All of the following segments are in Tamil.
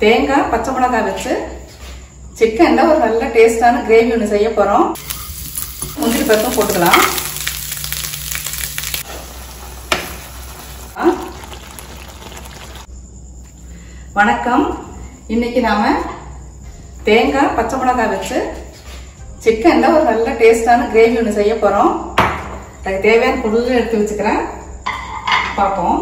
தேங்காய் பச்சை மிளகாய் வச்சு சிக்கன்ல ஒரு நல்ல டேஸ்டான கிரேவி ஒன்று செய்ய போறோம் முந்திரி பருப்பும் போட்டுக்கலாம் ஆ. வணக்கம் இன்னைக்கு நாம தேங்காய் பச்சை மிளகாய் வச்சு சிக்கன்ல ஒரு நல்ல டேஸ்டான கிரேவி ஒன்று செய்ய போறோம் அதுக்கு தேவையான பொருள் எடுத்து வச்சுக்கிறேன் பார்ப்போம்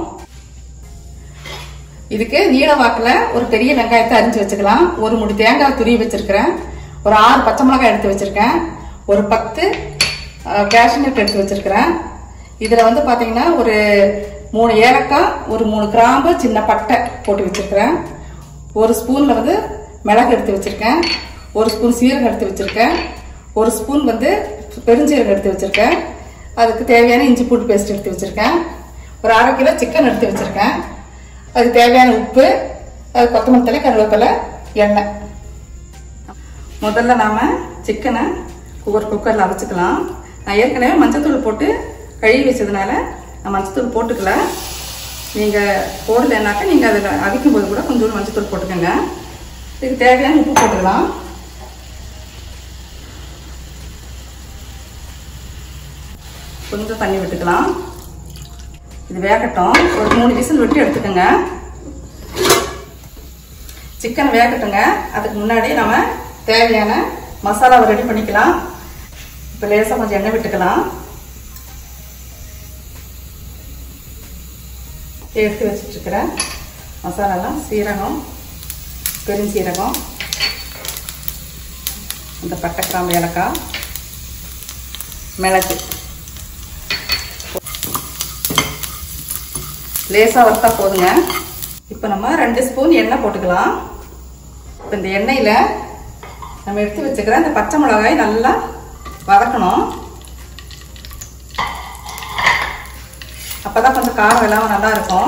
இதுக்கு நீள வாக்கில் ஒரு பெரிய வெங்காயத்தை அரிஞ்சு வச்சுக்கலாம் ஒரு முடி தேங்காய் துருவி வச்சிருக்கிறேன் ஒரு ஆறு பச்சை மிளகாய் எடுத்து வச்சிருக்கேன் ஒரு பத்து கேஷ்நட் எடுத்து வச்சிருக்கிறேன் இதில் வந்து பார்த்தீங்கன்னா ஒரு மூணு ஏலக்காய் ஒரு மூணு கிராம்பு சின்ன பட்டை போட்டு வச்சிருக்கிறேன் ஒரு ஸ்பூனில் வந்து மிளகு எடுத்து வச்சிருக்கேன் ஒரு ஸ்பூன் சீரகம் எடுத்து வச்சிருக்கேன் ஒரு ஸ்பூன் வந்து பெருஞ்சீரகம் எடுத்து வச்சிருக்கேன் அதுக்கு தேவையான இஞ்சி பூண்டு பேஸ்ட் எடுத்து வச்சிருக்கேன் ஒரு அரை கிலோ சிக்கன் எடுத்து வச்சிருக்கேன் அதுக்கு தேவையான உப்பு அது கொத்தமல்லி தழை கருவேப்பிலை எண்ணெய் முதல்ல நாம சிக்கனை ஒரு குக்கரில் அரைச்சிக்கலாம் நான் ஏற்கனவே மஞ்சத்தூள் போட்டு கழுவி வச்சதுனால நான் மஞ்சத்தூள் போட்டுக்கல நீங்கள் போடலைன்னாக்கா நீங்கள் அதில் அவிக்கும் போது கூட கொஞ்சோண்டு மஞ்சத்தூள் போட்டுக்கோங்க இதுக்கு தேவையான உப்பு போட்டுக்கலாம் கொஞ்சம் தண்ணி விட்டுக்கலாம் இது வேகட்டும் ஒரு மூணு விசில் விட்டு எடுத்துக்கோங்க சிக்கன் வேகட்டுங்க அதுக்கு முன்னாடி நம்ம தேவையான மசாலாவை ரெடி பண்ணிக்கலாம் இப்போ லேசாக கொஞ்சம் எண்ணெய் விட்டுக்கலாம் எடுத்து வச்சுட்டு இருக்கிறேன் மசாலாலாம் சீரகம் பெருஞ்சீரகம் இந்த பட்டை கிராம்பு ஏலக்காய் மிளகு லேசாக வறுத்தா போதுங்க இப்போ நம்ம ரெண்டு ஸ்பூன் எண்ணெய் போட்டுக்கலாம் இப்போ இந்த எண்ணெயில் நம்ம எடுத்து வச்சுக்கிற இந்த பச்சை மிளகாய் நல்லா வதக்கணும் அப்பதான் கொஞ்சம் காரம் இல்லாமல் நல்லா இருக்கும்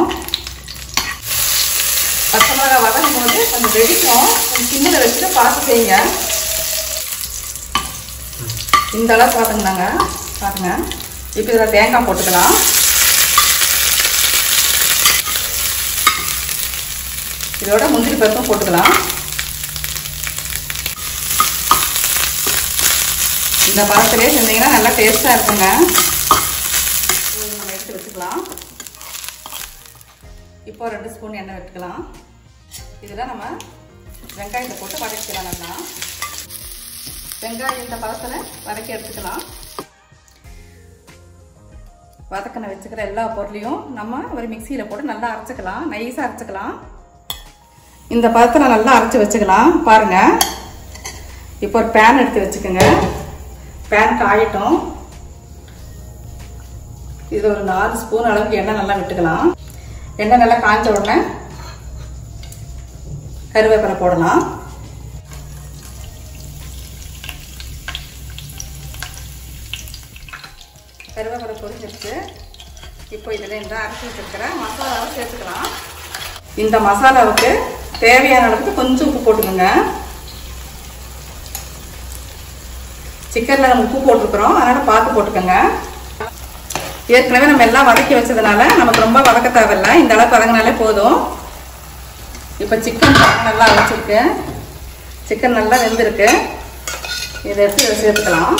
பச்சை மிளகாய் வதக்கும் போது கொஞ்சம் வெடிக்கும் கொஞ்சம் சிம்மில் வச்சுட்டு பார்த்து செய்யுங்க இந்த அளவுக்கு வதங்கினாங்க பாருங்க இப்போ இதில் தேங்காய் போட்டுக்கலாம் இதோட முந்திரி பருப்பும் போட்டுக்கலாம் இந்த பழத்திலே செஞ்சீங்கன்னா நல்லா டேஸ்டாக இருக்குங்க இது நம்ம எடுத்து வச்சுக்கலாம் இப்போ ரெண்டு ஸ்பூன் எண்ணெய் விட்டுக்கலாம் இதில் நம்ம வெங்காயத்தை போட்டு வதக்கிக்கலாம் நல்லா வெங்காயம் இந்த பழத்தில் வதக்கி எடுத்துக்கலாம் வதக்கின வச்சுக்கிற எல்லா பொருளையும் நம்ம ஒரு மிக்சியில் போட்டு நல்லா அரைச்சிக்கலாம் நைஸாக அரைச்சிக்கலாம் இந்த பதத்தில் நல்லா அரைச்சி வச்சுக்கலாம் பாருங்க இப்போ ஒரு பேன் எடுத்து வச்சுக்கோங்க பேன் காயட்டும் இது ஒரு நாலு ஸ்பூன் அளவுக்கு எண்ணெய் நல்லா விட்டுக்கலாம் எண்ணெய் நல்லா காய்ச்ச உடனே கருவேப்பிலை போடலாம் கருவேப்பிலை பொரிஞ்சிருச்சு இப்போ இதில் இந்த அரைச்சி வச்சிருக்கிற மசாலாவை சேர்த்துக்கலாம் இந்த மசாலாவுக்கு தேவையான அளவுக்கு கொஞ்சம் உப்பு போட்டுக்கோங்க சிக்கனில் நம்ம உப்பு போட்டிருக்கிறோம் அதனால் பார்த்து போட்டுக்கோங்க ஏற்கனவே நம்ம எல்லாம் வதக்கி வச்சதுனால நமக்கு ரொம்ப வதக்க தேவையில்லை இந்த அளவுக்கு வதங்கினாலே போதும் இப்போ சிக்கன் நல்லா வச்சிருக்கு சிக்கன் நல்லா வெந்திருக்கு இதை எடுத்து இதை சேர்த்துக்கலாம்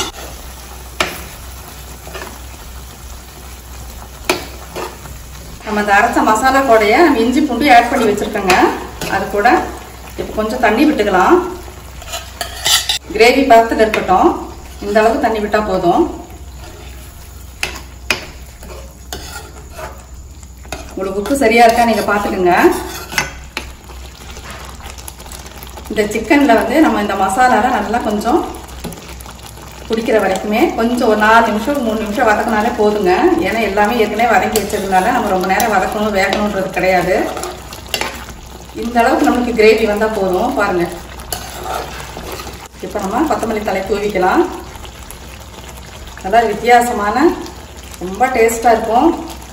நம்ம இந்த அரைச்ச மசாலா கூடைய நம்ம இஞ்சி பூண்டு ஆட் பண்ணி வச்சுருக்கோங்க அது கூட இப்போ கொஞ்சம் தண்ணி விட்டுக்கலாம் கிரேவி பதத்தில் இருக்கட்டும் இந்த அளவுக்கு தண்ணி விட்டால் போதும் உங்களுக்கு உப்பு சரியா இருக்கா நீங்க பாத்துக்கோங்க இந்த சிக்கன்ல வந்து நம்ம இந்த மசாலால நல்லா கொஞ்சம் குடிக்கிற வரைக்குமே கொஞ்சம் ஒரு நாலு நிமிஷம் மூணு நிமிஷம் வதக்கினாலே போதுங்க ஏன்னா எல்லாமே ஏற்கனவே வதக்கி வச்சதுனால நம்ம ரொம்ப நேரம் வதக்கணும் வேகணுன்றது கிடையாது இந்த அளவுக்கு நமக்கு கிரேவி வந்தால் போதும் பாருங்க இப்போ நம்ம கொத்தமல்லி தலை தூவிக்கலாம் நல்லா வித்தியாசமான ரொம்ப டேஸ்டாக இருக்கும்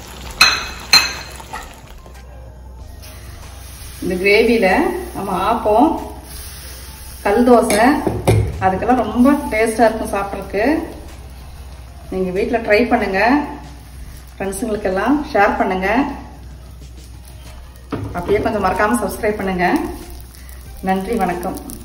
இந்த கிரேவியில் நம்ம ஆப்பம் கல் தோசை அதுக்கெல்லாம் ரொம்ப டேஸ்ட்டாக இருக்கும் சாப்பிட்றதுக்கு நீங்கள் வீட்டில் ட்ரை பண்ணுங்கள் ஃப்ரெண்ட்ஸுங்களுக்கெல்லாம் ஷேர் பண்ணுங்கள் அப்படியே கொஞ்சம் மறக்காமல் சப்ஸ்கிரைப் பண்ணுங்கள் நன்றி வணக்கம்